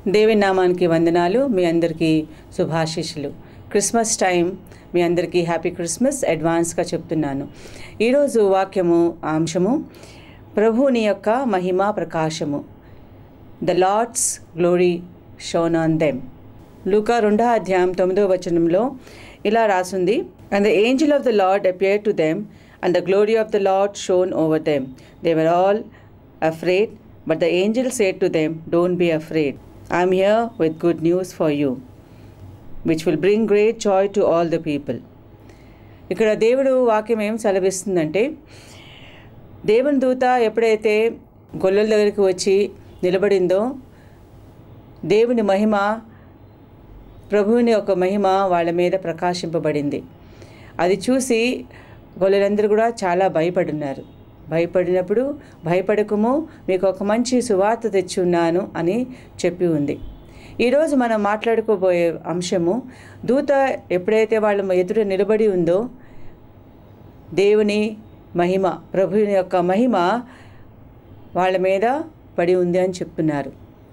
దేవుని నామానికి వందనాలు మీ అందరికీ శుభాశీస్సులు క్రిస్మస్ టైం మీ అందరికీ హ్యాపీ క్రిస్మస్ అడ్వాన్స్గా చెప్తున్నాను ఈరోజు వాక్యము అంశము ప్రభువుని యొక్క మహిమ ప్రకాశము the lord's glory shone on them Luka రెండో అధ్యాయం తొమ్మిదో వచనంలో ఇలా రాసుంది and the angel of the lord appear to them and the glory of the lord shone over them they were all afraid but the angel said to them don't be afraid I'm here with good news for you which will bring great joy to all the people ఇక్కడ దేవుడు వాక్యం ఏం సెలవిస్తుందంటే దేవుని దూత ఎప్పుడైతే గొల్లల దగ్గరికి వచ్చి నిలబడిందో దేవుని మహిమ ప్రభువుని యొక్క మహిమ వాళ్ళ మీద ప్రకాశింపబడింది అది చూసి గొల్లలందరూ కూడా చాలా భయపడున్నారు భయపడినప్పుడు భయపడకము మీకు ఒక మంచి సువార్త తెచ్చి ఉన్నాను అని చెప్పి ఉంది ఈరోజు మనం మాట్లాడుకోబోయే అంశము దూత ఎప్పుడైతే వాళ్ళ ఎదురు నిలబడి ఉందో దేవుని మహిమ ప్రభుని యొక్క మహిమ వాళ్ళ మీద పడి ఉంది అని చెప్తున్నారు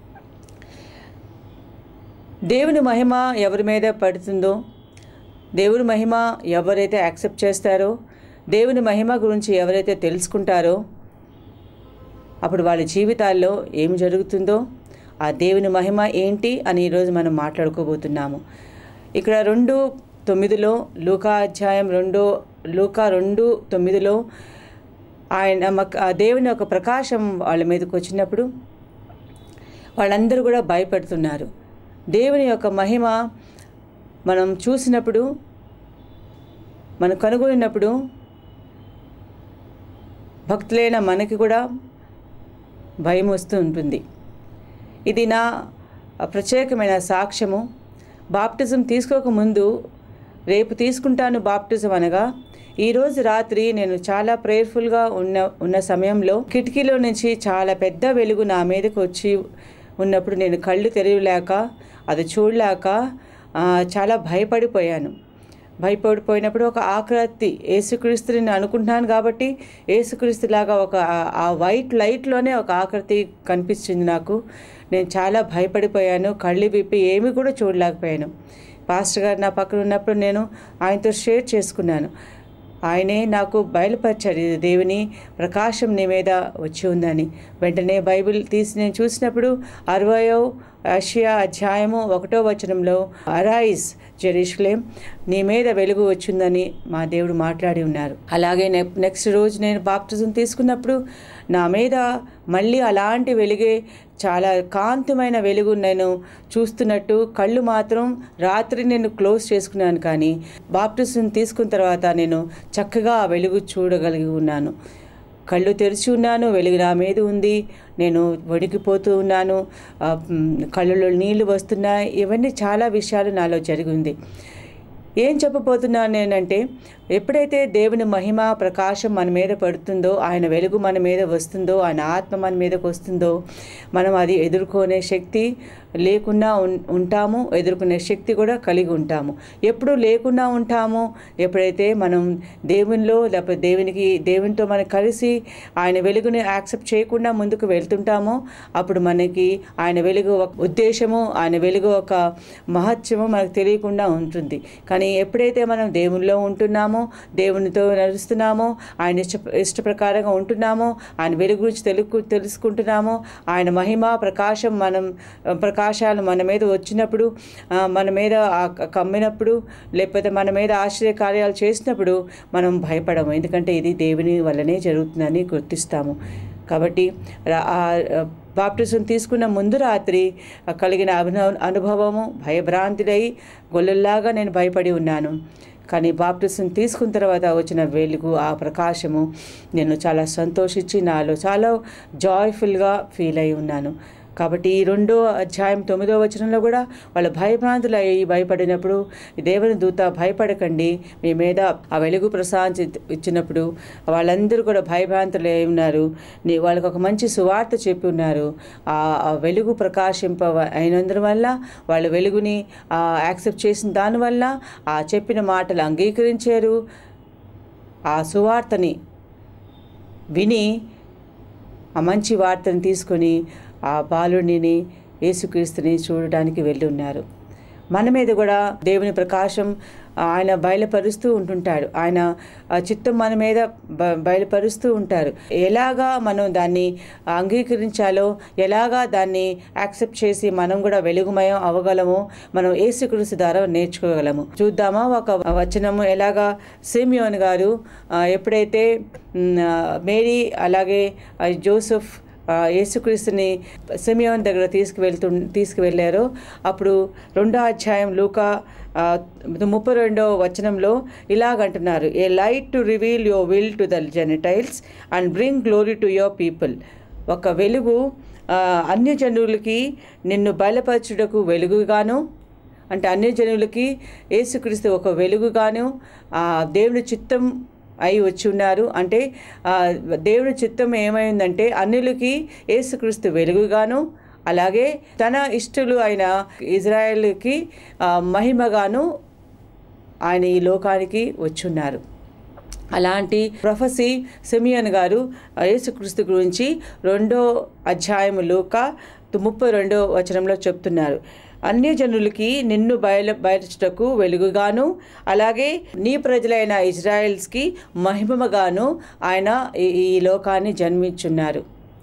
దేవుని మహిమ ఎవరి మీద పడుతుందో దేవుని మహిమ ఎవరైతే యాక్సెప్ట్ చేస్తారో దేవుని మహిమ గురించి ఎవరైతే తెలుసుకుంటారో అప్పుడు వాళ్ళ జీవితాల్లో ఏం జరుగుతుందో ఆ దేవుని మహిమ ఏంటి అని ఈరోజు మనం మాట్లాడుకోబోతున్నాము ఇక్కడ రెండు తొమ్మిదిలో లూకా అధ్యాయం రెండో లూకా రెండు తొమ్మిదిలో ఆయన మక్- ఆ దేవుని యొక్క ప్రకాశం వాళ్ళ మీదకి వచ్చినప్పుడు వాళ్ళందరూ కూడా భయపడుతున్నారు దేవుని యొక్క మహిమ మనం చూసినప్పుడు మనం కనుగొనినప్పుడు భక్తులైన మనకి కూడా భయం వస్తూ ఉంటుంది ఇది నా ప్రత్యేకమైన సాక్ష్యము బాప్టిజం తీసుకోకముందు రేపు తీసుకుంటాను బాప్టిజం అనగా ఈరోజు రాత్రి నేను చాలా ప్రేయర్ఫుల్గా ఉన్న ఉన్న సమయంలో కిటికీలో నుంచి చాలా పెద్ద వెలుగు నా మీదకి వచ్చి ఉన్నప్పుడు నేను కళ్ళు తెరవలేక అది చూడలేక ఆ, చాలా భయపడిపోయాను భయపడిపోయినప్పుడు ఒక ఆకృతి ఏసుక్రీస్తుని అనుకుంటున్నాను కాబట్టి ఏసుక్రీస్తులాగా ఒక ఆ- ఆ వైట్ లైట్లోనే ఒక ఆకృతి కనిపించింది నాకు నేను చాలా భయపడిపోయాను కళ్ళు విప్పి ఏమీ కూడా చూడలేకపోయాను పాస్టర్ గారు నా పక్కన ఉన్నప్పుడు నేను ఆయనతో షేర్ చేసుకున్నాను ఆయనే నాకు బయలుపరిచాడు ఇది దేవుని ప్రకాశం నీ మీద వచ్చి ఉందని వెంటనే బైబిల్ తీసి నేను చూసినప్పుడు అరవయో ఆసియా అధ్యాయము ఒకటో వచనంలో అరైజ్ జెరూషలేం నీ మీద వెలుగు వచ్చిందని మా దేవుడు మాట్లాడి ఉన్నారు అలాగే నె- నెక్స్ట్ రోజు నేను బాప్టిజం తీసుకున్నప్పుడు నా మీద మళ్ళీ అలాంటి వెలుగే చాలా కాంతిమైన వెలుగు నేను చూస్తున్నట్టు కళ్ళు మాత్రం రాత్రి నేను క్లోజ్ చేసుకున్నాను కానీ బాప్టిజం తీసుకున్న తర్వాత నేను చక్కగా ఆ వెలుగు చూడగలిగి ఉన్నాను కళ్ళు తెరిచి ఉన్నాను వెలుగు నా మీద ఉంది నేను వణికిపోతూ ఉన్నాను ఆ, మ్, కళ్ళలో నీళ్లు వస్తున్నాయి ఇవన్నీ చాలా విషయాలు నాలో జరిగింది ఏం చెప్పబోతున్నాను నేనంటే ఎప్పుడైతే దేవుని మహిమ ప్రకాశం మన మీద పడుతుందో ఆయన వెలుగు మన మీద వస్తుందో ఆయన ఆత్మ మన మీదకి వస్తుందో మనం అది ఎదుర్కొనే శక్తి లేకుండా ఉన్- ఉంటాము ఎదుర్కొనే శక్తి కూడా కలిగి ఉంటాము ఎప్పుడు లేకుండా ఉంటాము ఎప్పుడైతే మనం దేవునిలో లేకపోతే దేవునికి దేవునితో మనం కలిసి ఆయన వెలుగుని యాక్సెప్ట్ చేయకుండా ముందుకు వెళ్తుంటామో అప్పుడు మనకి ఆయన వెలుగు ఒక ఉద్దేశము ఆయన వెలుగు ఒక మహత్యము మనకు తెలియకుండా ఉంటుంది కానీ ఎప్పుడైతే మనం దేవునిలో ఉంటున్నామో దేవునితో నడుస్తున్నామో ఆయన ఇష్ట ఇష్ట ప్రకారంగా ఉంటున్నామో ఆయన వెలుగు గురించి తెలుగు తెలుసుకుంటున్నామో ఆయన మహిమ ప్రకాశం మనం ప్రకాశాలు మన మీద వచ్చినప్పుడు ఆ, మన మీద ఆ క- కమ్మినప్పుడు లేకపోతే మన మీద ఆశ్చర్య కార్యాలు చేసినప్పుడు మనం భయపడము ఎందుకంటే ఇది దేవుని వల్లనే జరుగుతుందని గుర్తిస్తాము కాబట్టి రా- ఆ బాప్టిజం తీసుకున్న ముందు రాత్రి ఆ కలిగిన అభినవ అనుభవము భయభ్రాంతులై గొల్లల్లాగా నేను భయపడి ఉన్నాను కానీ బాప్టిజం తీసుకున్న తర్వాత వచ్చిన వెలుగు ఆ ప్రకాశము నేను చాలా సంతోషించి నాలో చాలా జాయ్ఫుల్గా ఫీల్ అయి ఉన్నాను కాబట్టి ఈ రెండో అధ్యాయం తొమ్మిదో వచనంలో కూడా వాళ్ళు భయభ్రాంతులు అయ్యి భయపడినప్పుడు దేవుని దూత భయపడకండి మీ మీద ఆ వెలుగు ప్రశాంతి ఇచ్చినప్పుడు వాళ్ళందరూ కూడా భయభ్రాంతులు అయి ఉన్నారు నీ వాళ్ళకి ఒక మంచి సువార్త చెప్పి ఉన్నారు ఆ ఆ వెలుగు ప్రకాశింప అయినందువల్ల వాళ్ళు వెలుగుని యాక్సెప్ట్ చేసిన దానివల్ల ఆ చెప్పిన మాటలు అంగీకరించారు ఆ సువార్తని విని ఆ మంచి వార్తను తీసుకొని ఆ బాలుడిని యేసుక్రీస్తుని చూడడానికి వెళ్ళి ఉన్నారు మన మీద కూడా దేవుని ప్రకాశం ఆయన బయలుపరుస్తూ ఉంటుంటాడు ఆయన ఆ చిత్తం మన మీద బ- బయలుపరుస్తూ ఉంటారు ఎలాగా మనం దాన్ని అంగీకరించాలో ఎలాగా దాన్ని యాక్సెప్ట్ చేసి మనం కూడా వెలుగుమయం అవ్వగలమో మనం ఏసుక్రీస్తు ద్వారా నేర్చుకోగలము చూద్దామా ఒక వచనము ఎలాగా సిమియోన్ గారు ఆ, ఎప్పుడైతే మ్, ఆ, మేరీ అలాగే ఆ, జోసెఫ్ ఆ, యేసుక్రీస్తుని సిమియోన్ దగ్గర తీసుకువెళ్తు తీసుకువెళ్ళారో అప్పుడు రెండో అధ్యాయం లూకా ఆ, ముప్పై రెండో వచనంలో ఇలాగంటున్నారు a light to reveal your will to the gentiles and bring glory to your people ఒక వెలుగు ఆ, అన్య జనులకి నిన్ను బయలుపరచుటకు వెలుగుగాను అంటే అన్య జనులకి యేసుక్రీస్తు ఒక వెలుగుగాను ఆ, దేవుని చిత్తం అయి వచ్చి ఉన్నారు అంటే ఆ, దేవుని చిత్తం ఏమైందంటే అన్యులకి యేసుక్రీస్తు వెలుగుగాను అలాగే తన ఇష్టలు అయిన ఇజ్రాయెల్కి ఆ, మహిమగాను ఆయన ఈ లోకానికి వచ్చున్నారు అలాంటి ప్రొఫెసీ సెమియన్ గారు ఆ, యేసుక్రీస్తు గురించి రెండో అధ్యాయములోక ముప్పై రెండో వచనంలో చెప్తున్నారు అన్యజనులకి నిన్ను బయలు బయటకు వెలుగుగాను అలాగే నీ ప్రజలైన ఇజ్రాయెల్స్కి మహిమగాను ఆయన ఈ ఈ లోకాన్ని జన్మించున్నారు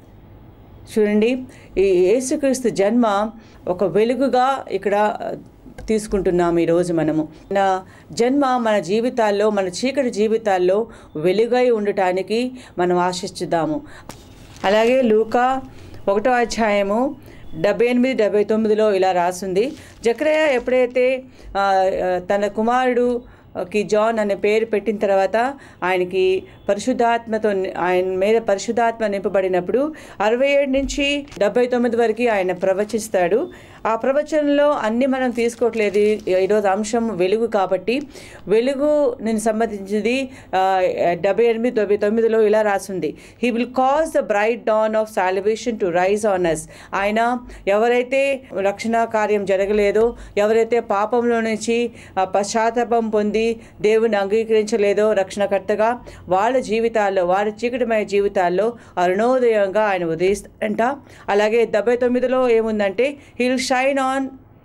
చూడండి ఈ యేసుక్రీస్తు జన్మ ఒక వెలుగుగా ఇక్కడ తీసుకుంటున్నాం ఈరోజు మనము నా జన్మ మన జీవితాల్లో మన చీకటి జీవితాల్లో వెలుగై ఉండటానికి మనం ఆశిస్తుదాము అలాగే లూకా ఒకటో అధ్యాయము డెబ్బై ఎనిమిది డెబ్బై తొమ్మిదిలో ఇలా రాసింది జక్రయ్య ఎప్పుడైతే ఆ, ఆ, తన కుమారుడు కి జాన్ అనే పేరు పెట్టిన తర్వాత ఆయనకి పరిశుద్ధాత్మతో ని- ఆయన మీద పరిశుద్ధాత్మ నింపబడినప్పుడు అరవై ఏడు నుంచి డెబ్బై తొమ్మిది వరకు ఆయన ప్రవచిస్తాడు ఆ ప్రవచనంలో అన్ని మనం తీసుకోవట్లేదు ఈరోజు అంశం వెలుగు కాబట్టి వెలుగు నేను సంబంధించింది ఆ, డెబ్బై ఎనిమిది డెబ్బై తొమ్మిదిలో ఇలా రాసింది he will cause the bright dawn of salvation to rise on us ఆయన ఎవరైతే రక్షణ కార్యం జరగలేదో ఎవరైతే పాపంలో నుంచి ఆ, పశ్చాత్తాపం పొంది దేవుని అంగీకరించలేదో రక్షణకర్తగా వాళ్ళ జీవితాల్లో వారి చీకటిమయ జీవితాల్లో అరుణోదయంగా ఆయన ఉదయిస్తారంట అలాగే డెబ్బై తొమ్మిదిలో ఏముందంటే he'll shine on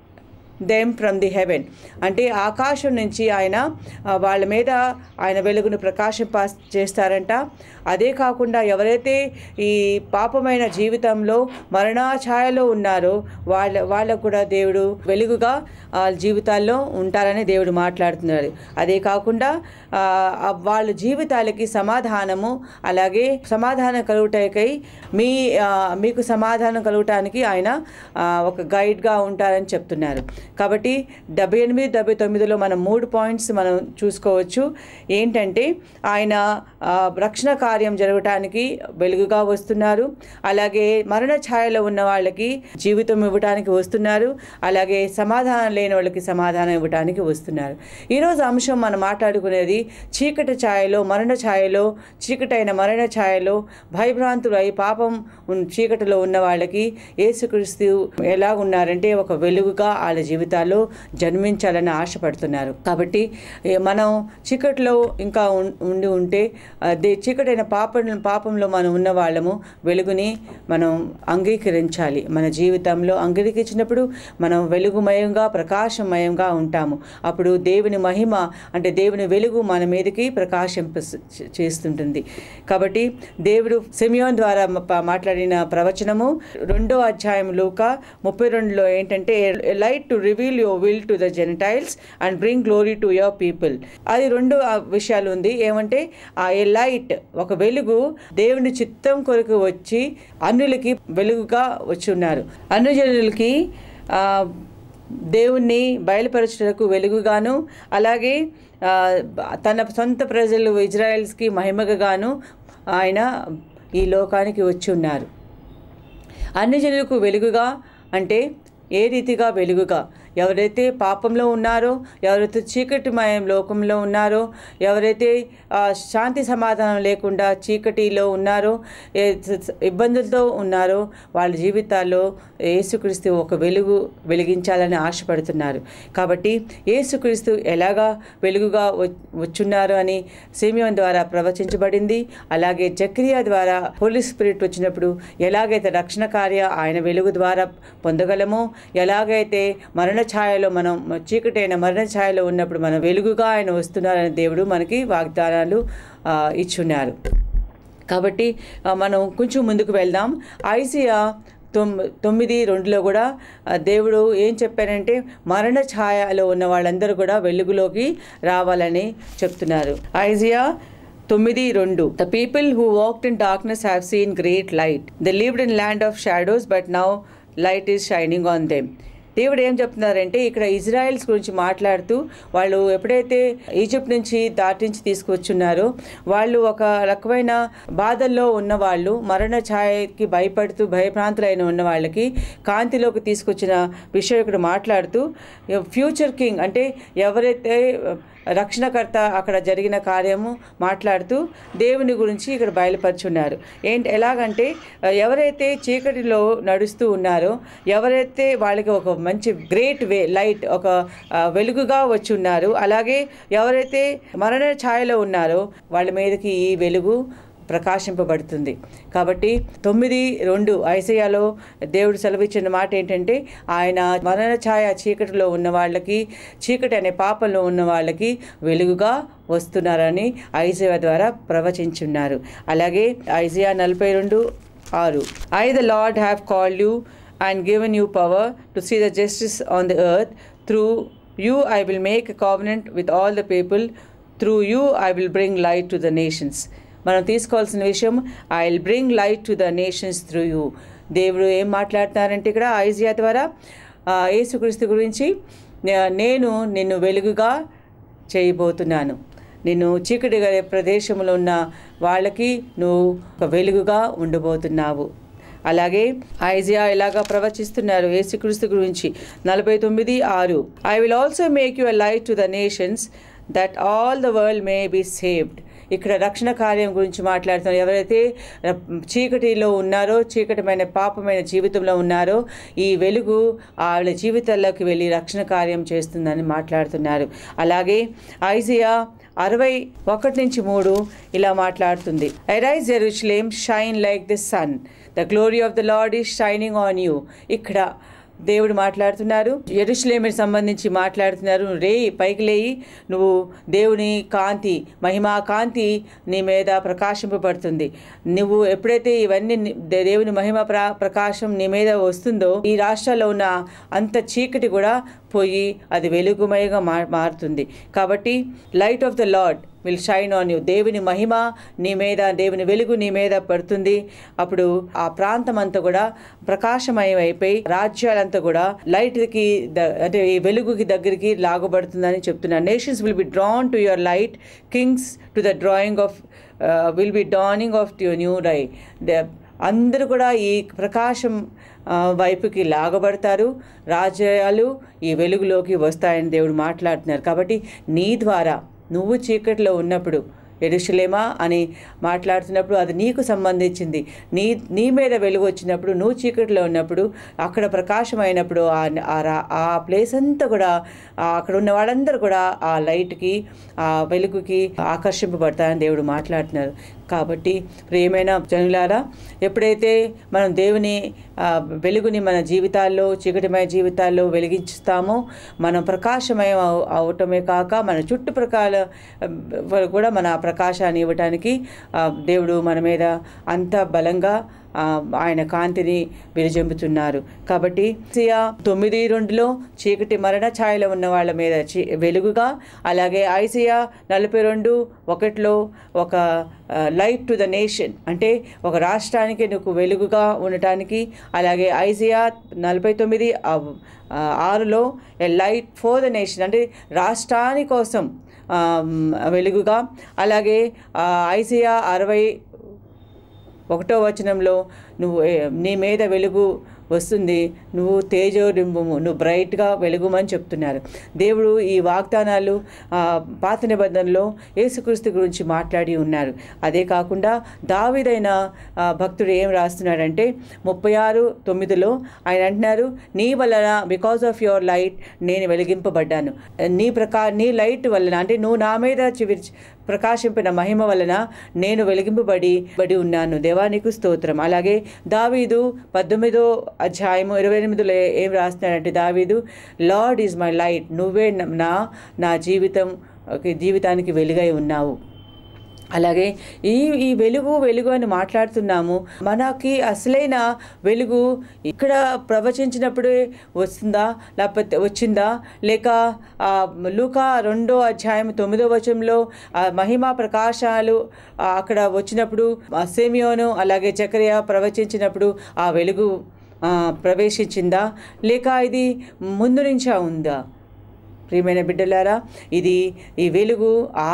them from the heaven అంటే ఆకాశం నుంచి ఆయన ఆ, వాళ్ళ మీద ఆయన వెలుగును ప్రకాశింప చేస్తారంట అదే కాకుండా ఎవరైతే ఈ పాపమైన జీవితంలో మరణాఛాయలో ఉన్నారో వాళ్ళ వాళ్ళకు కూడా దేవుడు వెలుగుగా వాళ్ళ జీవితాల్లో ఉంటారని దేవుడు మాట్లాడుతున్నారు అదే కాకుండా ఆ, ఆ వాళ్ళ జీవితాలకి సమాధానము అలాగే సమాధానం కలుగుటానికై మీ ఆ, మీకు సమాధానం కలుగటానికి ఆయన ఆ, ఒక గైడ్గా ఉంటారని చెప్తున్నారు కాబట్టి డెబ్బై ఎనిమిది డెబ్బై తొమ్మిదిలో మనం మూడు పాయింట్స్ మనం చూసుకోవచ్చు ఏంటంటే ఆయన ఆ, రక్షణ కార్యం జరగటానికి వెలుగుగా వస్తున్నారు అలాగే మరణ ఛాయలో ఉన్న వాళ్ళకి జీవితం ఇవ్వటానికి వస్తున్నారు అలాగే సమాధానం లేని వాళ్ళకి సమాధానం ఇవ్వటానికి వస్తున్నారు ఈరోజు అంశం మనం మాట్లాడుకునేది చీకటి ఛాయలో మరణ ఛాయలో చీకటైన మరణ ఛాయలో భయభ్రాంతులు అయి పాపం ఉన్- చీకటిలో ఉన్న వాళ్ళకి యేసుక్రీస్తు ఎలా ఉన్నారంటే ఒక వెలుగుగా వాళ్ళ జీవితాల్లో జన్మించాలని ఆశపడుతున్నారు కాబట్టి ఏ, మనం చీకటిలో ఇంకా ఉం- ఉండి ఉంటే అదే చీకటైన పాపం పాపంలో మనం ఉన్న వాళ్ళము వెలుగుని మనం అంగీకరించాలి మన జీవితంలో అంగీకరించినప్పుడు మనం వెలుగుమయంగా ప్రకాశమయంగా ఉంటాము అప్పుడు దేవుని మహిమ అంటే దేవుని వెలుగు మన మీదకి ప్రకాశింప చేస్తుంటుంది కాబట్టి దేవుడు సెమియోన్ ద్వారా మ- మాట్లాడిన ప్రవచనము రెండో అధ్యాయం లోక ముప్పై రెండులో ఏంటంటే light to reveal your will to the gentiles and bring glory to your people అది రెండు ఆ విషయాలు ఉంది ఏమంటే ఆ ఏ లైట్ ఒక వెలుగు దేవుని చిత్తం కొరకు వచ్చి అన్యులకి వెలుగుగా వచ్చి ఉన్నారు అన్యజనులకి ఆ, దేవుణ్ణి బయలుపరచుటకు వెలుగుగాను అలాగే ఆ, తన సొంత ప్రజలు ఇజ్రాయెల్స్కి మహిమగాను ఆయన ఈ లోకానికి వచ్చి ఉన్నారు అన్ని జనులకు వెలుగుగా అంటే ఏ రీతిగా వెలుగుగా ఎవరైతే పాపంలో ఉన్నారో ఎవరైతే చీకటిమయం లోకంలో ఉన్నారో ఎవరైతే ఆ, శాంతి సమాధానం లేకుండా చీకటిలో ఉన్నారో ఏ- ఇబ్బందులతో ఉన్నారో వాళ్ళ జీవితాల్లో యేసుక్రీస్తు ఒక వెలుగు వెలిగించాలని ఆశపడుతున్నారు కాబట్టి యేసుక్రీస్తు ఎలాగా వెలుగుగా వ- వచ్చున్నారు అని సిమియోన్ ద్వారా ప్రవచించబడింది అలాగే జక్రియా ద్వారా హోలీ స్పిరిట్ వచ్చినప్పుడు ఎలాగైతే రక్షణ కార్య ఆయన వెలుగు ద్వారా పొందగలమో ఎలాగైతే మరణ ఛాయలో మనం చీకటైన మరణ ఛాయలో ఉన్నప్పుడు మనం వెలుగుగా ఆయన వస్తున్నారని దేవుడు మనకి వాగ్దానాలు ఆ, ఇచ్చున్నారు కాబట్టి ఆ, మనం కొంచెం ముందుకు వెళ్దాం ఐసియా తొమ్ తొమ్మిది రెండులో కూడా ఆ, దేవుడు ఏం చెప్పారంటే మరణ ఛాయలో ఉన్న వాళ్ళందరూ కూడా వెలుగులోకి రావాలని చెప్తున్నారు ఐజియా తొమ్మిది రెండు the people who walked in darkness have seen great light the lived in land of shadows but now light is shining on them దేవుడు ఏం చెప్తున్నారంటే ఇక్కడ ఇజ్రాయెల్స్ గురించి మాట్లాడుతూ వాళ్ళు ఎప్పుడైతే ఈజిప్ట్ నుంచి దాటించి తీసుకొచ్చున్నారో వాళ్ళు ఒక రకమైన బాధల్లో ఉన్న వాళ్ళు మరణ ఛాయకి భయపడుతూ భయభ్రాంతులైన ఉన్న వాళ్ళకి కాంతిలోకి తీసుకొచ్చిన విషయం ఇక్కడ మాట్లాడుతూ ఫ్యూచర్ కింగ్ అంటే ఎవరైతే రక్షణకర్త అక్కడ జరిగిన కార్యము మాట్లాడుతూ దేవుని గురించి ఇక్కడ బయలుపరుచున్నారు ఏంటి ఎలాగంటే ఆ, ఎవరైతే చీకటిలో నడుస్తూ ఉన్నారో ఎవరైతే వాళ్ళకి ఒక మంచి గ్రేట్ వే లైట్ ఒక ఆ, వెలుగుగా వచ్చి ఉన్నారు అలాగే ఎవరైతే మరణ ఛాయలో ఉన్నారో వాళ్ళ మీదకి ఈ వెలుగు ప్రకాశింపబడుతుంది కాబట్టి తొమ్మిది రెండు ఐసయాలో దేవుడు సెలవిచ్చిన మాట ఏంటంటే ఆయన మరణ ఛాయ చీకటిలో ఉన్న వాళ్ళకి చీకటి అనే పాపంలో ఉన్న వాళ్ళకి వెలుగుగా వస్తున్నారని ఐజయా ద్వారా ప్రవచించున్నారు అలాగే ఐజయా నలభై రెండు ఆరు I the lord have called you and given you power to see the justice on the earth through you I will make a covenant with all the people through you I will bring light to the nations మనం తీసుకోవాల్సిన విషయం I will bring light to the nations through you దేవుడు ఏం మాట్లాడుతున్నారంటే ఇక్కడ Isaiah ద్వారా ఆ, యేసుక్రీస్తు గురించి నే- నేను నిన్ను వెలుగుగా చేయబోతున్నాను నిన్ను చీకటి గల ప్రదేశంలో ఉన్న వాళ్ళకి నువ్వు ఒక వెలుగుగా ఉండబోతున్నావు అలాగే ఐజియా ఇలాగా ప్రవచిస్తున్నారు యేసుక్రీస్తు గురించి నలభై తొమ్మిది ఆరు I will also make you a light to the nations that all the world may be saved ఇక్కడ రక్షణ కార్యం గురించి మాట్లాడుతున్నారు ఎవరైతే ఆ, చీకటిలో ఉన్నారో చీకటమైన పాపమైన జీవితంలో ఉన్నారో ఈ వెలుగు వాళ్ళ జీవితాల్లోకి వెళ్ళి రక్షణ కార్యం చేస్తుందని మాట్లాడుతున్నారు అలాగే ఐజియా అరవై ఒకటి నుంచి మూడు ఇలా మాట్లాడుతుంది arise Jerusalem shine like the sun the glory of the lord is shining on you ఇక్కడ దేవుడు మాట్లాడుతున్నారు ఎరుషులేమికి సంబంధించి మాట్లాడుతున్నారు రే పైకి లేయి నువ్వు దేవుని కాంతి మహిమా కాంతి నీ మీద ప్రకాశింపబడుతుంది నువ్వు ఎప్పుడైతే ఇవన్నీ ని- దే- దేవుని మహిమ ప్ర ప్రకాశం నీ మీద వస్తుందో ఈ రాష్ట్రాల్లో ఉన్న అంత చీకటి కూడా పోయి అది వెలుగుమయగా మా మారుతుంది కాబట్టి light of the lord will shine on you దేవుని మహిమ నీ మీద దేవుని వెలుగు నీ మీద పడుతుంది అప్పుడు ఆ ప్రాంతం అంతా కూడా ప్రకాశమయం అయిపోయి రాజ్యాలంతా కూడా లైట్కి ద- అంటే ఈ వెలుగుకి దగ్గరికి లాగబడుతుందని చెప్తున్నారు nations will be drawn to your light kings to the drawing of will be dawning of your new ray the అందరూ కూడా ఈ ప్రకాశం ఆ, వైపుకి లాగబడతారు రాజ్యాలు ఈ వెలుగులోకి వస్తాయని దేవుడు మాట్లాడుతున్నారు కాబట్టి నీ ద్వారా నువ్వు చీకటిలో ఉన్నప్పుడు ఎరుషలేమా అని మాట్లాడుతున్నప్పుడు అది నీకు సంబంధించింది నీ నీ మీద వెలుగు వచ్చినప్పుడు నువ్వు చీకటిలో ఉన్నప్పుడు అక్కడ ప్రకాశం అయినప్పుడు ఆ- ఆ రా- ఆ ప్లేస్ అంతా కూడా ఆ అక్కడ ఉన్న వాళ్ళందరూ కూడా ఆ లైట్కి ఆ వెలుగుకి ఆకర్షింపబడతారని దేవుడు మాట్లాడుతున్నారు కాబట్టి ప్రియమైన జనులారా ఎప్పుడైతే మనం దేవుని ఆ, వెలుగుని మన జీవితాల్లో చీకటిమయ జీవితాల్లో వెలిగించుతామో మనం ప్రకాశమయం అవ- అవటమే కాక మన చుట్టుప్రకాల ఆ, కూడా మన ఆ ప్రకాశాన్ని ఇవ్వటానికి ఆ, దేవుడు మన మీద అంత బలంగా ఆ, ఆయన కాంతిని విరజంపుతున్నారు కాబట్టి సియా తొమ్మిది రెండులో చీకటి మరణ ఛాయలో ఉన్న వాళ్ళ మీద చీ- వెలుగుగా అలాగే ఐసియా నలభై రెండు ఒకటిలో ఒక లైట్ టు ద నేషన్ అంటే ఒక రాష్ట్రానికి నువ్వు వెలుగుగా ఉండటానికి అలాగే ఐసియా నలభై తొమ్మిది ఆ, ఆ, ఆరులో a light for the nation అంటే రాష్ట్రాని కోసం ఆ, వెలుగుగా అలాగే ఆ, ఐసియా అరవై ఒకటో వచనంలో నువ్వు ఏ, నీ మీద వెలుగు వస్తుంది నువ్వు తేజోరింబుము నువ్వు బ్రైట్గా వెలుగుమని చెప్తున్నారు దేవుడు ఈ వాగ్దానాలు ఆ, పాత నిబంధనలో యేసుక్రీస్తు గురించి మాట్లాడి ఉన్నారు అదే కాకుండా దావిదైన ఆ, భక్తుడు ఏం రాస్తున్నాడంటే ముప్పై ఆరు తొమ్మిదిలో ఆయన అంటున్నారు నీ వలన బికాస్ ఆఫ్ యువర్ లైట్ నేను వెలిగింపబడ్డాను నీ ప్రకా నీ లైట్ వలన అంటే నువ్వు నా మీద చివి ప్రకాశింపిన మహిమ వలన నేను వెలిగింపబడి బడి ఉన్నాను దేవానికి స్తోత్రం అలాగే దావీదు పద్దెనిమిదో అధ్యాయము ఇరవై ఎనిమిదిలో ఏం రాస్తున్నాడంటే దావీదు లార్డ్ ఈజ్ మై లైట్ నువ్వే నా నా జీవితం జీవితానికి వెలుగై ఉన్నావు అలాగే ఈ ఈ వెలుగు వెలుగు అని మాట్లాడుతున్నాము మనకి అసలైన వెలుగు ఇక్కడ ప్రవచించినప్పుడే వస్తుందా లేకపోతే వచ్చిందా లేక ఆ, లూకా రెండో అధ్యాయం తొమ్మిదో వచనంలో ఆ మహిమా ప్రకాశాలు ఆ, అక్కడ వచ్చినప్పుడు ఆ సేమియోను అలాగే చక్రియ ప్రవచించినప్పుడు ఆ వెలుగు ఆ, ప్రవేశించిందా లేక ఇది ముందు నుంచా ఉందా ప్రియమైన బిడ్డలారా ఇది ఈ వెలుగు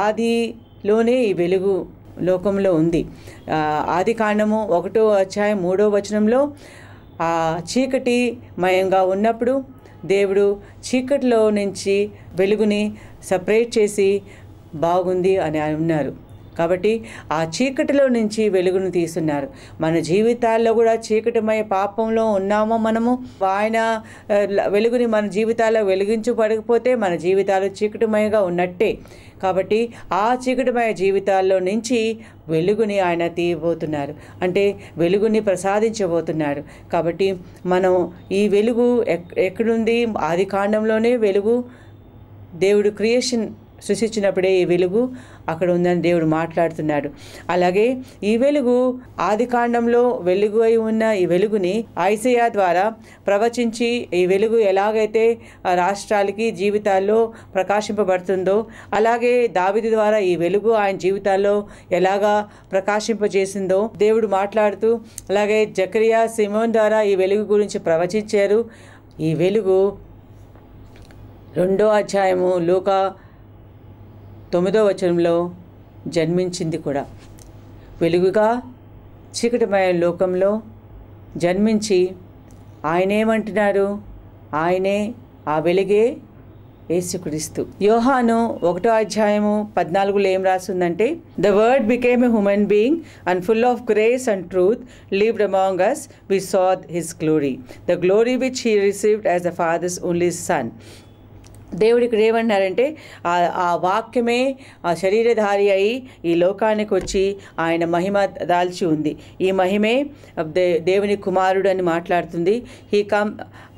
ఆదిలోనే ఈ వెలుగు లోకంలో ఉంది ఆ, ఆది కాండము ఒకటో అధ్యాయం మూడో వచనంలో ఆ చీకటి మయంగా ఉన్నప్పుడు దేవుడు చీకటిలో నుంచి వెలుగుని సపరేట్ చేసి బాగుంది అని ఉన్నారు కాబట్టి ఆ చీకటిలో నుంచి వెలుగును తీస్తున్నారు మన జీవితాల్లో కూడా చీకటిమయ పాపంలో ఉన్నామో మనము ఆయన ఆ, వెలుగుని మన జీవితాల్లో వెలిగించబడకపోతే మన జీవితాలు చీకటిమయగా ఉన్నట్టే కాబట్టి ఆ చీకటిమయ జీవితాల్లో నుంచి వెలుగుని ఆయన తీయబోతున్నారు అంటే వెలుగుని ప్రసాదించబోతున్నారు కాబట్టి మనం ఈ వెలుగు ఎక్ ఎక్కడుంది ఆది కాండంలోనే వెలుగు దేవుడు క్రియేషన్ సృష్టించినప్పుడే ఈ వెలుగు అక్కడ ఉందని దేవుడు మాట్లాడుతున్నాడు అలాగే ఈ వెలుగు ఆది కాండంలో వెలుగు అయి ఉన్న ఈ వెలుగుని ఐసయా ద్వారా ప్రవచించి ఈ వెలుగు ఎలాగైతే ఆ రాష్ట్రాలకి జీవితాల్లో ప్రకాశింపబడుతుందో అలాగే దావిది ద్వారా ఈ వెలుగు ఆయన జీవితాల్లో ఎలాగా ప్రకాశింపజేసిందో దేవుడు మాట్లాడుతూ అలాగే జకరియా సిమోన్ ద్వారా ఈ వెలుగు గురించి ప్రవచించారు ఈ వెలుగు రెండో అధ్యాయము లూకా తొమ్మిదో వచనంలో జన్మించింది కూడా వెలుగుగా చీకటిమయ లోకంలో జన్మించి ఆయనేమంటున్నారు ఆయనే ఆ వెలుగే యేసుక్రీస్తు యోహాను ఒకటో అధ్యాయము పద్నాలుగులో ఏం రాస్తుందంటే the word became a human being and full of grace and truth lived among us we saw his glory the glory which he received as the father's only son దేవుడు ఇక్కడ ఏమన్నారంటే ఆ ఆ వాక్యమే ఆ శరీరధారి అయి ఈ లోకానికి వచ్చి ఆయన మహిమ దాల్చి ఉంది ఈ మహిమే దే దేవుని కుమారుడు అని మాట్లాడుతుంది హీ కమ్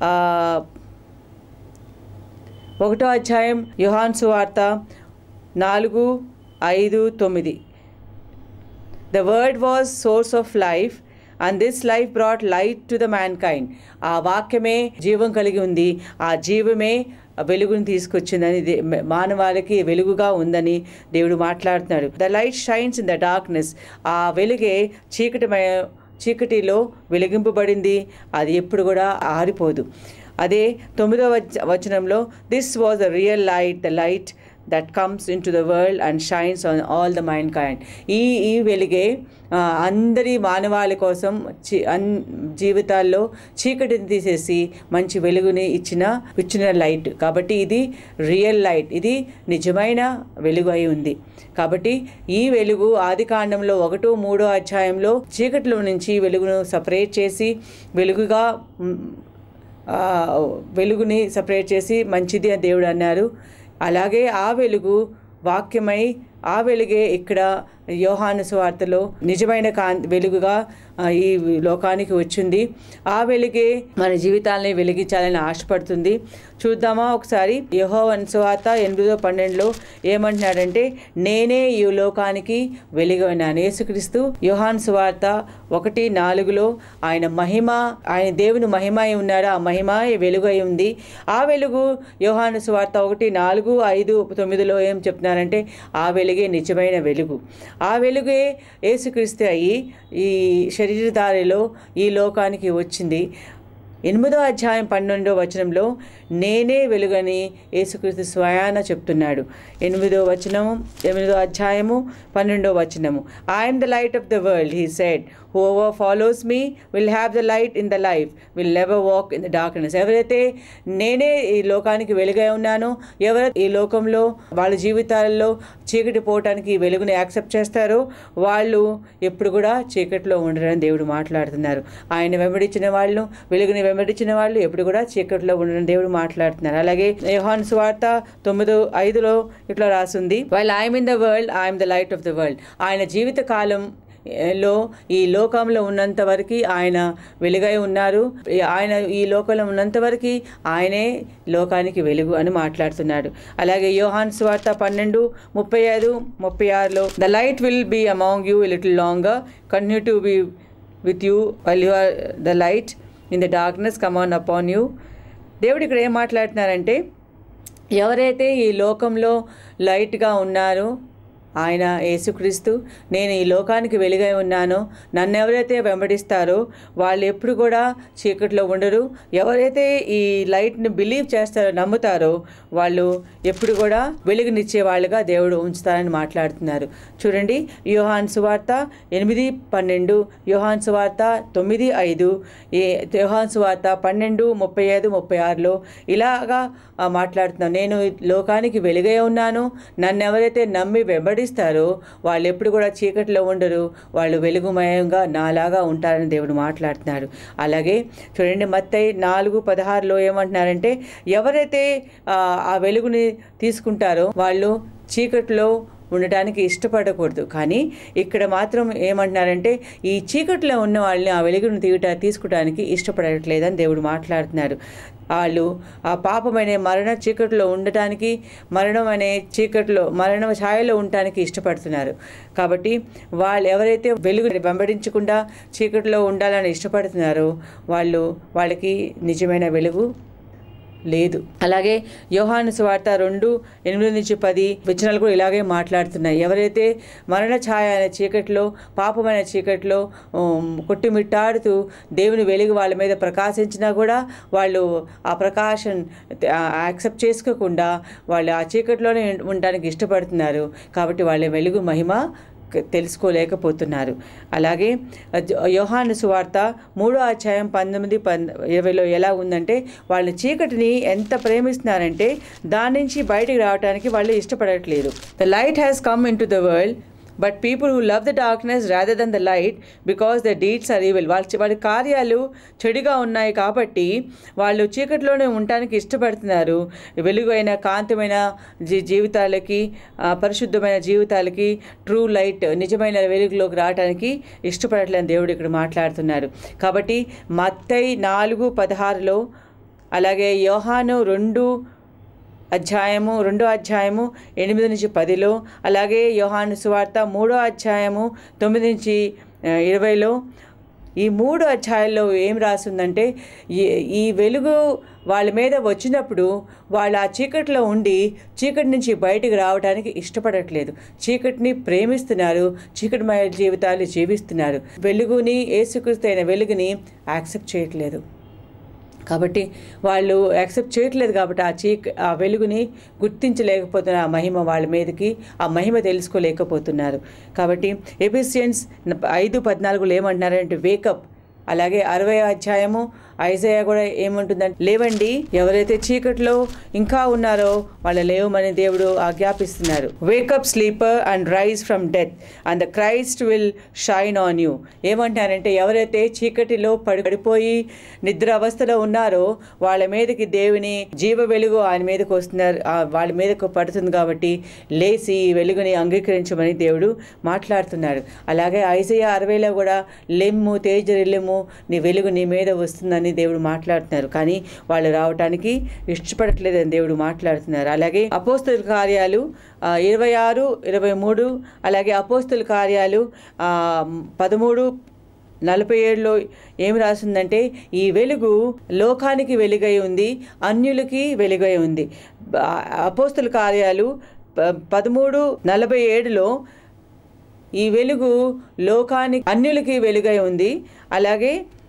ఒకటో అధ్యాయం యుహాన్ సువార్త నాలుగు ఐదు తొమ్మిది the word was source of life and this life brought light to the mankind ఆ వాక్యమే జీవం కలిగి ఉంది ఆ జీవమే వెలుగుని తీసుకొచ్చిందని దే- మానవాళికి వెలుగుగా ఉందని దేవుడు మాట్లాడుతున్నాడు the light shines in the darkness ఆ వెలుగే చీకటిమయ చీకటిలో వెలిగింపబడింది అది ఎప్పుడు కూడా ఆరిపోదు అదే తొమ్మిదవ వచ- వచనంలో this was the real light the light that comes into the world and shines on all the mankind ఈ ఈ వెలుగే ఆ, అందరి మానవాళి కోసం చి అన్ జీవితాల్లో చీకటిని తీసేసి మంచి వెలుగుని ఇచ్చిన ఇచ్చిన లైట్ కాబట్టి ఇది రియల్ లైట్ ఇది నిజమైన వెలుగు అయి ఉంది కాబట్టి ఈ వెలుగు ఆది కాండంలో ఒకటో మూడో అధ్యాయంలో చీకటిలో నుంచి వెలుగును సపరేట్ చేసి వెలుగుగా మ్, ఆ, వెలుగుని సపరేట్ చేసి మంచిది అని దేవుడు అన్నారు అలాగే ఆ వెలుగు వాక్యమై ఆ వెలుగే ఇక్కడ యోహాను సువార్తలో నిజమైన కాం వెలుగుగా ఆ, ఈ లోకానికి వచ్చింది ఆ వెలుగే మన జీవితాలని వెలిగించాలని ఆశపడుతుంది చూద్దామా ఒకసారి యహోవన్ సువార్త ఎనిమిదో పన్నెండులో ఏమంటున్నాడంటే నేనే ఈ లోకానికి వెలుగైనాను యేసుక్రీస్తు యోహాన్ సువార్త ఒకటి నాలుగులో ఆయన మహిమ ఆయన దేవుని మహిమ అయి ఉన్నాడు ఆ మహిమ వెలుగై ఉంది ఆ వెలుగు యోహాను సువార్త ఒకటి నాలుగు ఐదు తొమ్మిదిలో ఏం చెప్తున్నారంటే ఆ వెలుగే నిజమైన వెలుగు ఆ వెలుగే యేసుక్రీస్తు అయ్యి ఈ శరీరధారిలో ఈ లోకానికి వచ్చింది ఎనిమిదో అధ్యాయం పన్నెండో వచనంలో నేనే వెలుగని యేసుక్రీస్తు స్వయాన చెప్తున్నాడు ఎనిమిదో వచనము ఎనిమిదో అధ్యాయము పన్నెండో వచనము I'm the light of the world he said whoever follows me will have the light in the life will never walk in the darkness ఎవరైతే నేనే ఈ లోకానికి వెలుగై ఉన్నానో ఎవరైతే ఈ లోకంలో వాళ్ళ జీవితాలలో చీకటి పోవటానికి ఈ వెలుగుని యాక్సెప్ట్ చేస్తారో వాళ్ళు ఎప్పుడు కూడా చీకటిలో ఉండరని దేవుడు మాట్లాడుతున్నారు ఆయన వెంబడించిన వాళ్ళు వెలుగుని వెంబడించిన వాళ్ళు ఎప్పుడు కూడా చీకటిలో ఉండరని దేవుడు మాట్లాడుతున్నారు అలాగే యోహాన్ సువార్త తొమ్మిదో ఐదులో ఇట్లా రాసింది while I'm in the world I'm the light of the world ఆయన జీవిత కాలం లో ఈ లోకంలో ఉన్నంత వరకు ఆయన వెలుగై ఉన్నారు ఈ ఆయన ఈ లోకంలో ఉన్నంత వరకు ఆయనే లోకానికి వెలుగు అని మాట్లాడుతున్నాడు అలాగే యోహాన్ స్వార్త పన్నెండు ముప్పై ఐదు ముప్పై ఆరులో the light will be among you little longer continue to be with you while you are the light in the darkness come on యూ దేవుడు ఇక్కడ ఏం మాట్లాడుతున్నారంటే ఎవరైతే ఈ లోకంలో లైట్గా ఉన్నారో ఆయన యేసుక్రీస్తు నేను ఈ లోకానికి వెలుగై ఉన్నానో నన్ను ఎవరైతే వెంబడిస్తారో వాళ్ళు ఎప్పుడు కూడా చీకట్లో ఉండరు ఎవరైతే ఈ లైట్ని బిలీవ్ చేస్తారో నమ్ముతారో వాళ్ళు ఎప్పుడు కూడా వెలుగునిచ్చే వాళ్ళుగా దేవుడు ఉంచుతారని మాట్లాడుతున్నారు చూడండి యోహాన్ సువార్త ఎనిమిది పన్నెండు యోహాన్ సువార్త తొమ్మిది ఐదు ఏ యోహాన్ సువార్త పన్నెండు ముప్పై ఐదు ముప్పై ఆరులో ఇలాగా ఆ, మాట్లాడుతున్నాను నేను ఈ లోకానికి వెలుగై ఉన్నాను నన్ను ఎవరైతే నమ్మి వెంబడిస్తారో వాళ్ళు ఎప్పుడు కూడా చీకటిలో ఉండరు వాళ్ళు వెలుగుమయంగా నాలాగా ఉంటారని దేవుడు మాట్లాడుతున్నాడు అలాగే చూడండి మత్తయి నాలుగు పదహారులో ఏమంటున్నారంటే ఎవరైతే ఆ, ఆ వెలుగుని తీసుకుంటారో వాళ్ళు చీకటిలో ఉండటానికి ఇష్టపడకూడదు కానీ ఇక్కడ మాత్రం ఏమంటున్నారంటే ఈ చీకట్లో ఉన్న వాళ్ళని ఆ వెలుగును తీయట తీసుకుంటానికి ఇష్టపడట్లేదని దేవుడు మాట్లాడుతున్నారు వాళ్ళు ఆ పాపమనే మరణ చీకటిలో ఉండటానికి మరణం అనే చీకటిలో మరణ ఛాయలో ఉండటానికి ఇష్టపడుతున్నారు కాబట్టి వాళ్ళు ఎవరైతే వెలుగు వెంబడించకుండా చీకటిలో ఉండాలని ఇష్టపడుతున్నారో వాళ్ళు వాళ్ళకి నిజమైన వెలుగు లేదు అలాగే యోహాను సువార్త రెండు ఎనిమిది నుంచి పది వచనాలు కూడా ఇలాగే మాట్లాడుతున్నాయి ఎవరైతే మరణ ఛాయ అనే చీకటిలో పాపమైన చీకటిలో ఉమ్, కొట్టిమిట్టాడుతూ దేవుని వెలుగు వాళ్ళ మీద ప్రకాశించినా కూడా వాళ్ళు ఆ ప్రకాశం యాక్సెప్ట్ చేసుకోకుండా వాళ్ళు ఆ చీకటిలోనే ఉండడానికి ఇష్టపడుతున్నారు కాబట్టి వాళ్ళ వెలుగు మహిమ క- తెలుసుకోలేకపోతున్నారు అలాగే జ- యోహాను సువార్త మూడో అధ్యాయం పంతొమ్మిది పన్ ఇరవైలో ఎలా ఉందంటే వాళ్ళు చీకటిని ఎంత ప్రేమిస్తున్నారంటే దాని నుంచి బయటికి రావడానికి వాళ్ళు ఇష్టపడట్లేదు the light has come into the world but people who love the darkness rather than the light because the deeds are evil వాళ్ళ వాళ్ళ కార్యాలు చెడుగా ఉన్నాయి కాబట్టి వాళ్ళు చీకటిలోనే ఉండటానికి ఇష్టపడుతున్నారు వెలుగైన కాంతమైన జీ జీవితాలకి ఆ, పరిశుద్ధమైన జీవితాలకి ట్రూ లైట్ నిజమైన వెలుగులోకి రావడానికి ఇష్టపడట్లేని దేవుడు ఇక్కడ మాట్లాడుతున్నారు కాబట్టి మత్తై నాలుగు పదహారులో అలాగే యోహాను రెండు అధ్యాయము రెండో అధ్యాయము ఎనిమిది నుంచి పదిలో అలాగే యోహాను సువార్త మూడో అధ్యాయము తొమ్మిది నుంచి ఆ, ఇరవైలో ఈ మూడు అధ్యాయాల్లో ఏం రాసిందంటే ఈ ఈ వెలుగు వాళ్ళ మీద వచ్చినప్పుడు వాళ్ళు ఆ చీకటిలో ఉండి చీకటి నుంచి బయటికి రావడానికి ఇష్టపడట్లేదు చీకటిని ప్రేమిస్తున్నారు చీకటిమయ జీవితాలు జీవిస్తున్నారు వెలుగుని ఏసుక్రీస్తు అయిన వెలుగుని యాక్సెప్ట్ చేయట్లేదు కాబట్టి వాళ్ళు యాక్సెప్ట్ చేయట్లేదు కాబట్టి ఆ చీక ఆ వెలుగుని గుర్తించలేకపోతున్న ఆ మహిమ వాళ్ళ మీదకి ఆ మహిమ తెలుసుకోలేకపోతున్నారు కాబట్టి ఎఫిషియన్స్ ఐదు పద్నాలుగులో ఏమంటున్నారంటే వేకప్ అలాగే అరవై అధ్యాయము ఐజయ కూడా ఏముంటుందంటే లేవండి ఎవరైతే చీకట్లో ఇంకా ఉన్నారో వాళ్ళ లేవమని దేవుడు ఆజ్ఞాపిస్తున్నారు wake up sleeper and rise from death and the Christ will shine on you ఏమంటారంటే ఎవరైతే చీకటిలో పడి పడిపోయి నిద్ర అవస్థలో ఉన్నారో వాళ్ళ మీదకి దేవుని జీవ వెలుగు ఆయన మీదకి వస్తున్నారు ఆ వాళ్ళ మీదకు పడుతుంది కాబట్టి లేచి ఈ వెలుగుని అంగీకరించమని దేవుడు మాట్లాడుతున్నాడు అలాగే ఐసయ అరవైలో కూడా లెమ్ము తేజరిల్లెమ్ము నీ వెలుగు నీ మీద వస్తుందని దేవుడు మాట్లాడుతున్నారు కానీ వాళ్ళు రావటానికి ఇష్టపడట్లేదని దేవుడు మాట్లాడుతున్నారు అలాగే అపోస్తుల కార్యాలు ఆ, ఇరవై ఆరు ఇరవై మూడు అలాగే అపోస్తుల కార్యాలు ఆ, పదమూడు నలభై ఏడులో ఏం రాసిందంటే ఈ వెలుగు లోకానికి వెలుగై ఉంది అన్యులకి వెలుగై ఉంది బ- అపోస్తుల కార్యాలు ప- పదమూడు నలభై ఏడులో ఈ వెలుగు లోకానికి అన్యులకి వెలుగై ఉంది అలాగే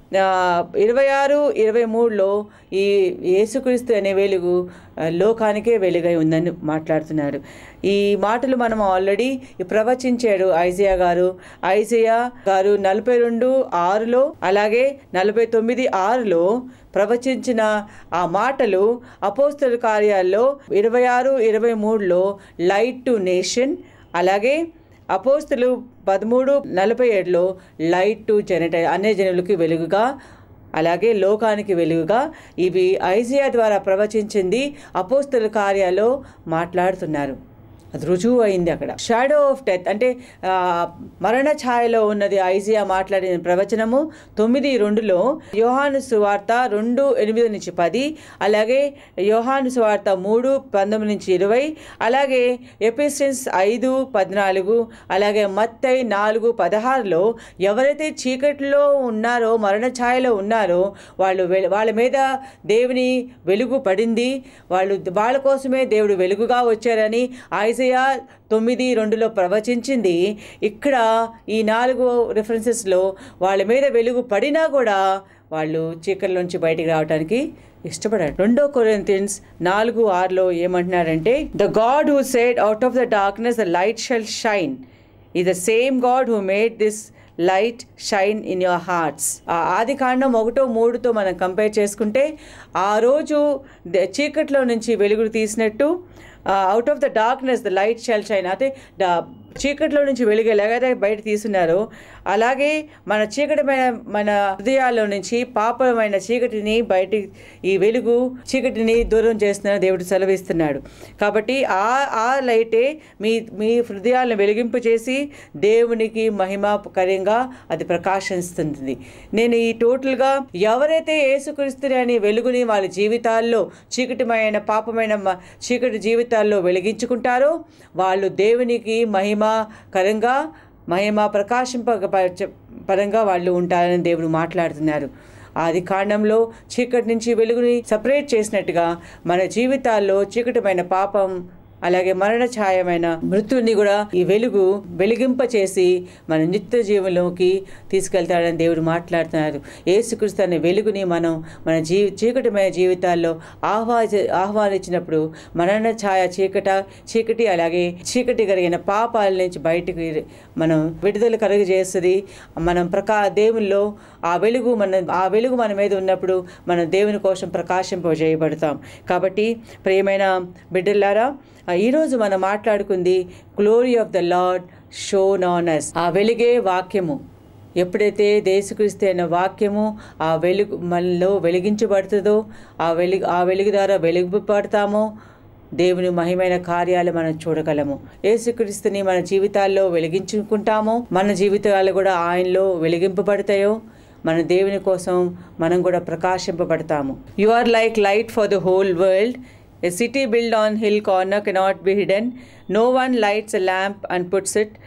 ఆ, ఇరవై ఆరు ఇరవై మూడులో ఈ యేసుక్రీస్తు అనే వెలుగు ఆ, లోకానికే వెలుగై ఉందని మాట్లాడుతున్నాడు ఈ మాటలు మనం ఆల్రెడీ ప్రవచించాడు ఐజియా గారు ఐజియా గారు నలభై రెండు ఆరులో అలాగే నలభై తొమ్మిది ఆరులో ప్రవచించిన ఆ మాటలు అపోస్తల కార్యాల్లో ఇరవై ఆరు ఇరవై మూడులో లైట్ టు నేషన్ అలాగే అపోస్తులు పదమూడు నలభై ఏడులో లైట్ టు జనట అనే జనులకి వెలుగుగా అలాగే లోకానికి వెలుగుగా ఇవి ఐజియా ద్వారా ప్రవచించింది అపోస్తుల కార్యాల్లో మాట్లాడుతున్నారు అది రుజువు అయింది అక్కడ షాడో ఆఫ్ డెత్ అంటే ఆ, మరణ ఛాయలో ఉన్నది ఐజియా మాట్లాడిన ప్రవచనము తొమ్మిది రెండులో యోహాను సువార్త రెండు ఎనిమిది నుంచి పది అలాగే యోహాను సువార్త మూడు పంతొమ్మిది నుంచి ఇరవై అలాగే ఎపిసెన్స్ ఐదు పద్నాలుగు అలాగే మత్తై నాలుగు పదహారులో ఎవరైతే చీకటిలో ఉన్నారో మరణ ఛాయలో ఉన్నారో వాళ్ళు వె- వాళ్ళ మీద దేవుని వెలుగు పడింది వాళ్ళు వాళ్ళ కోసమే దేవుడు వెలుగుగా వచ్చారని ఐజయా తొమ్మిది రెండులో ప్రవచించింది ఇక్కడ ఈ నాలుగు రిఫరెన్సెస్లో వాళ్ళ మీద వెలుగు పడినా కూడా వాళ్ళు చీకటి నుంచి బయటికి రావడానికి ఇష్టపడారు రెండో కొరింథియన్స్ నాలుగు ఆరులో ఏమంటున్నారంటే the God who said out of the darkness the light shall shine ఈ the same God who made this light shine in your hearts ఆది కాండం ఒకటో మూడుతో మనం కంపేర్ చేసుకుంటే ఆ రోజు ద- చీకట్లో నుంచి వెలుగులు తీసినట్టు out of the darkness the light shall shine అయితే ద- చీకట్లో నుంచి వెలుగు ఎలాగైతే బయట తీస్తున్నారో అలాగే మన చీకటమైన మన హృదయాల్లో నుంచి పాపమైన చీకటిని బయట ఈ వెలుగు చీకటిని దూరం చేస్తున్న దేవుడు సెలవిస్తున్నాడు కాబట్టి ఆ ఆ లైటే మీ మీ హృదయాలను వెలిగింపు చేసి దేవునికి మహిమకరంగా అది ప్రకాశిస్తుంది నేను ఈ టోటల్గా ఎవరైతే యేసుక్రీస్తుని అనే వెలుగుని వాళ్ళ జీవితాల్లో చీకటిమైన పాపమైన మ- చీకటి జీవితాల్లో వెలిగించుకుంటారో వాళ్ళు దేవునికి మహిమకరంగా మహిమ ప్రకాశింప ప- పరంగా వాళ్ళు ఉంటారని దేవుడు మాట్లాడుతున్నారు ఆది కాండంలో చీకటి నుంచి వెలుగుని సపరేట్ చేసినట్టుగా మన జీవితాల్లో చీకటమైన పాపం అలాగే మరణ ఛాయమైన మృత్యుని కూడా ఈ వెలుగు వెలిగింప చేసి మన నిత్య జీవంలోకి తీసుకెళ్తాడని దేవుడు మాట్లాడుతున్నారు యేసుక్రీస్తు అనే వెలుగుని మనం మన జీ చీకటిమైన జీవితాల్లో ఆహ్వా ఆహ్వానించినప్పుడు మరణ ఛాయ చీకట చీకటి అలాగే చీకటి కలిగిన పాపాల నుంచి బయటకు మనం విడుదల కలుగజేస్తుంది మనం ప్రకా దేవుల్లో ఆ వెలుగు మన ఆ వెలుగు మన మీద ఉన్నప్పుడు మన దేవుని కోసం ప్రకాశింపజేయబడతాం కాబట్టి ప్రియమైన బిడ్డలారా ఆ ఈరోజు మనం మాట్లాడుకుంది glory of the lord shone on us ఆ వెలుగే వాక్యము ఎప్పుడైతే దేశక్రీస్తు అయిన వాక్యము ఆ వెలుగు మనలో వెలిగించబడుతుందో ఆ వెలుగు ఆ వెలుగు ద్వారా వెలుగుపడతామో దేవుని మహిమైన కార్యాలు మనం చూడగలము యేసుక్రీస్తుని మన జీవితాల్లో వెలిగించుకుంటామో మన జీవితాలు కూడా ఆయనలో వెలిగింపబడతాయో మన దేవుని కోసం మనం కూడా ప్రకాశింపబడతాము you are like light for the whole world a city build on hill corner cannot be hidden no one lights a lamp and puts it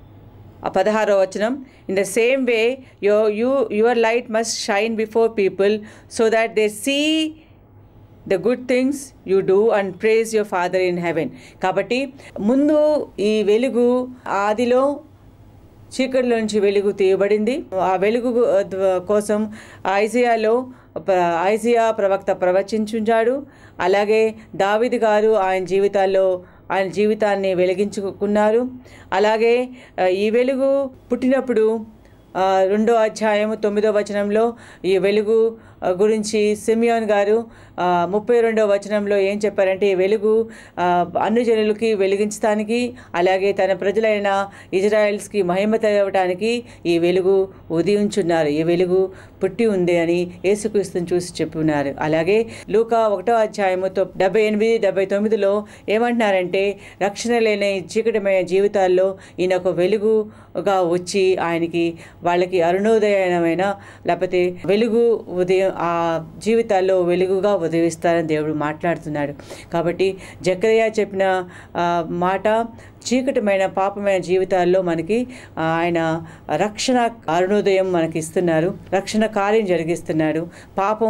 ఆ పదహారో వచనం in the same way you you your light must shine before people so that they see the good things you do and praise your father in heaven కాబట్టి ముందు ఈ వెలుగు ఆదిలో చీకటిలో నుంచి వెలుగు తీయబడింది ఆ వెలుగు ద- కోసం ఐజియాలో ప్ర- ఐజియా ప్రవక్త ప్రవచించుంచాడు అలాగే దావిది గారు ఆయన జీవితాల్లో ఆయన జీవితాన్ని వెలిగించుకున్నారు అలాగే ఆ, ఈ వెలుగు పుట్టినప్పుడు ఆ, రెండో అధ్యాయం తొమ్మిదో వచనంలో ఈ వెలుగు ఆ, గురించి సిమియోన్ గారు ఆ, ముప్పై రెండో వచనంలో ఏం చెప్పారంటే ఈ వెలుగు ఆ, అన్ని జనులకి వెలిగించడానికి అలాగే తన ప్రజలైన ఇజ్రాయెల్స్కి మహిమ తేవటానికి ఈ వెలుగు ఉదయించున్నారు ఈ వెలుగు పుట్టి ఉంది అని యేసుక్రీస్తుని చూసి చెప్పున్నారు అలాగే లూకా ఒకటో అధ్యాయము తొ- డెబ్బై ఎనిమిది డెబ్బై తొమ్మిదిలో ఏమంటున్నారంటే రక్షణ లేని ఈ చీకటిమైన జీవితాల్లో ఈయన ఒక వెలుగుగా వచ్చి ఆయనకి వాళ్ళకి అరుణోదయమైన లేకపోతే వెలుగు ఉదయం ఆ జీవితాల్లో వెలుగుగా ఉదయిస్తారని దేవుడు మాట్లాడుతున్నాడు కాబట్టి జకరియా చెప్పిన ఆ, మాట చీకటిమైన పాపమైన జీవితాల్లో మనకి ఆ, ఆయన రక్షణ అరుణోదయం మనకి ఇస్తున్నారు రక్షణ కార్యం జరిగిస్తున్నాడు పాపం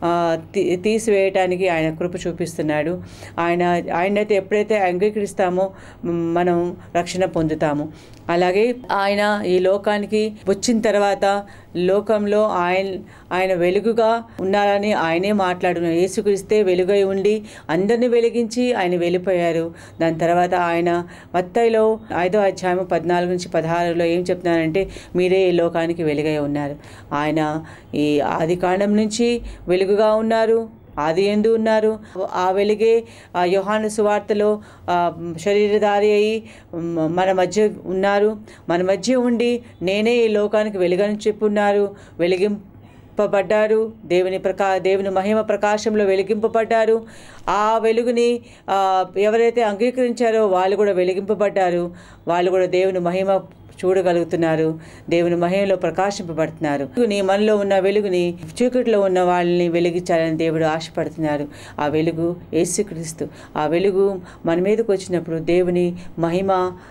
ఆ, తీ- తీసివేయటానికి ఆయన కృప చూపిస్తున్నాడు ఆయన ఆయనైతే ఎప్పుడైతే అంగీకరిస్తామో మ్, మనం రక్షణ పొందుతాము అలాగే ఆయన ఈ లోకానికి వచ్చిన తర్వాత లోకంలో ఆయన ఆయన వెలుగుగా ఉన్నారని ఆయనే మాట్లాడున్నారు యేసుక్రీస్తే వెలుగై ఉండి అందరిని వెలిగించి ఆయన వెళ్ళిపోయారు దాని తర్వాత ఆయన మత్తయిలో ఐదో అధ్యాయం పద్నాలుగు నుంచి పదహారులో ఏం చెప్తున్నారంటే మీరే ఈ లోకానికి వెలుగై ఉన్నారు ఆయన ఈ ఆది కాండం నుంచి వెలుగుగా ఉన్నారు ఆది ఎందు ఉన్నారు ఆ వెలుగే ఆ యోహాను సువార్తలో ఆ, శరీరధారి అయి మ- మన మధ్య ఉన్నారు మన మధ్య ఉండి నేనే ఈ లోకానికి వెలుగని చెప్పున్నారు వెలిగింపబడ్డారు దేవుని ప్రకా దేవుని మహిమ ప్రకాశంలో వెలిగింపబడ్డారు ఆ వెలుగుని ఆ, ఎవరైతే అంగీకరించారో వాళ్ళు కూడా వెలిగింపబడ్డారు వాళ్ళు కూడా దేవుని మహిమ చూడగలుగుతున్నారు దేవుని మహిమలో ప్రకాశింపబడుతున్నారు నీ మనలో ఉన్న వెలుగుని చీకటిలో ఉన్న వాళ్ళని వెలిగించాలని దేవుడు ఆశపడుతున్నారు ఆ వెలుగు యేసుక్రీస్తు ఆ వెలుగు మన మీదకి వచ్చినప్పుడు దేవుని మహిమ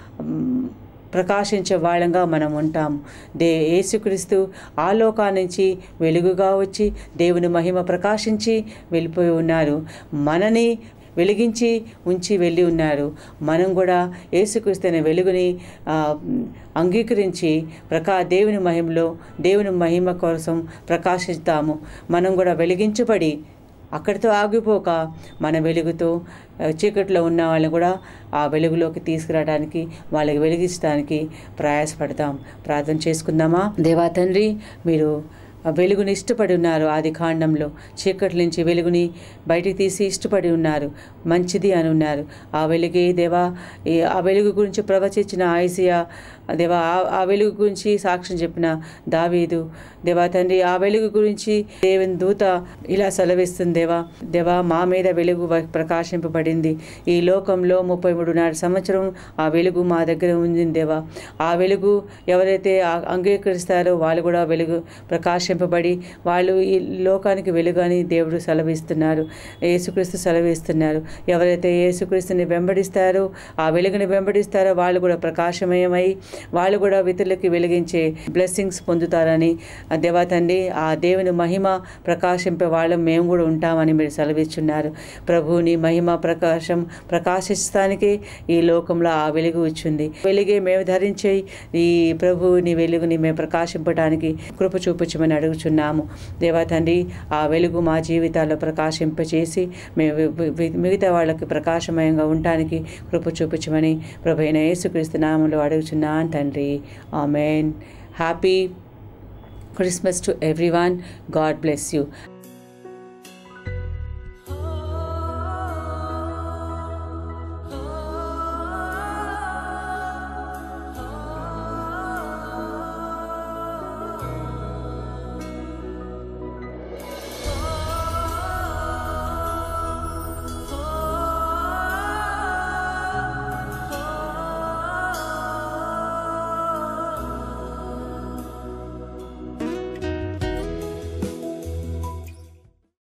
మ్, ప్రకాశించే వాళ్ళంగా మనం ఉంటాం దే యేసుక్రీస్తు ఆ లోకా నుంచి వెలుగుగా వచ్చి దేవుని మహిమ ప్రకాశించి వెళ్ళిపోయి ఉన్నారు మనని వెలిగించి ఉంచి వెళ్ళి ఉన్నారు మనం కూడా యేసుక్రీస్తు అనే వెలుగుని ఆ, అంగీకరించి ప్రకా దేవుని మహిమలో దేవుని మహిమ కోసం ప్రకాశిస్తాము మనం కూడా వెలిగించబడి అక్కడితో ఆగిపోక మన వెలుగుతో ఆ, చీకట్లో ఉన్న వాళ్ళని కూడా ఆ వెలుగులోకి తీసుకురావడానికి వాళ్ళకి వెలిగించడానికి ప్రయాసపడతాం ప్రార్థన చేసుకుందామా దేవా తండ్రి మీరు ఆ వెలుగుని ఇష్టపడి ఉన్నారు ఆది కాండంలో చీకటి నుంచి వెలుగుని బయటికి తీసి ఇష్టపడి ఉన్నారు మంచిది అని ఉన్నారు ఆ వెలుగే దేవా ఈ ఆ వెలుగు గురించి ప్రవచించిన ఐసియా దేవా ఆ- ఆ వెలుగు గురించి సాక్ష్యం చెప్పిన దావీదు దేవా తండ్రి ఆ వెలుగు గురించి దేవుని దూత ఇలా సెలవిస్తుంది దేవా దేవా మా మీద వెలుగు వ- ప్రకాశింపబడింది ఈ లోకంలో ముప్పై మూడున్నర సంవత్సరం ఆ వెలుగు మా దగ్గర ఉంది దేవా ఆ వెలుగు ఎవరైతే ఆ- అంగీకరిస్తారో వాళ్ళు కూడా వెలుగు ప్రకాశింపబడి వాళ్ళు ఈ లోకానికి వెలుగు అని దేవుడు సెలవిస్తున్నారు యేసుక్రీస్తు సెలవిస్తున్నారు ఎవరైతే యేసుక్రీస్తుని వెంబడిస్తారో ఆ వెలుగుని వెంబడిస్తారో వాళ్ళు కూడా ప్రకాశమయమై వాళ్ళు కూడా ఇతరులకి వెలిగించే బ్లెస్సింగ్స్ పొందుతారని ఆ దేవా తండ్రి ఆ దేవుని మహిమ ప్రకాశింపే వాళ్ళం మేము కూడా ఉంటామని మీరు సెలవిస్తున్నారు ప్రభువుని మహిమ ప్రకాశం ప్రకాశిస్తానికి ఈ లోకంలో ఆ వెలుగు వచ్చింది వెలుగే మేము ధరించే ఈ ప్రభువుని వెలుగుని మేము ప్రకాశింపడానికి కృప చూపించమని అడుగుచున్నాము దేవా తండ్రి ఆ వెలుగు మా జీవితాల్లో ప్రకాశింపచేసి మేము వి- వి- మిగతా వాళ్ళకి ప్రకాశమయంగా ఉండటానికి కృప చూపించమని ప్రభు అయిన యేసుక్రీస్తు నామంలో అడుగుచున్నాను తండ్రి amen happy Christmas to everyone. God bless you.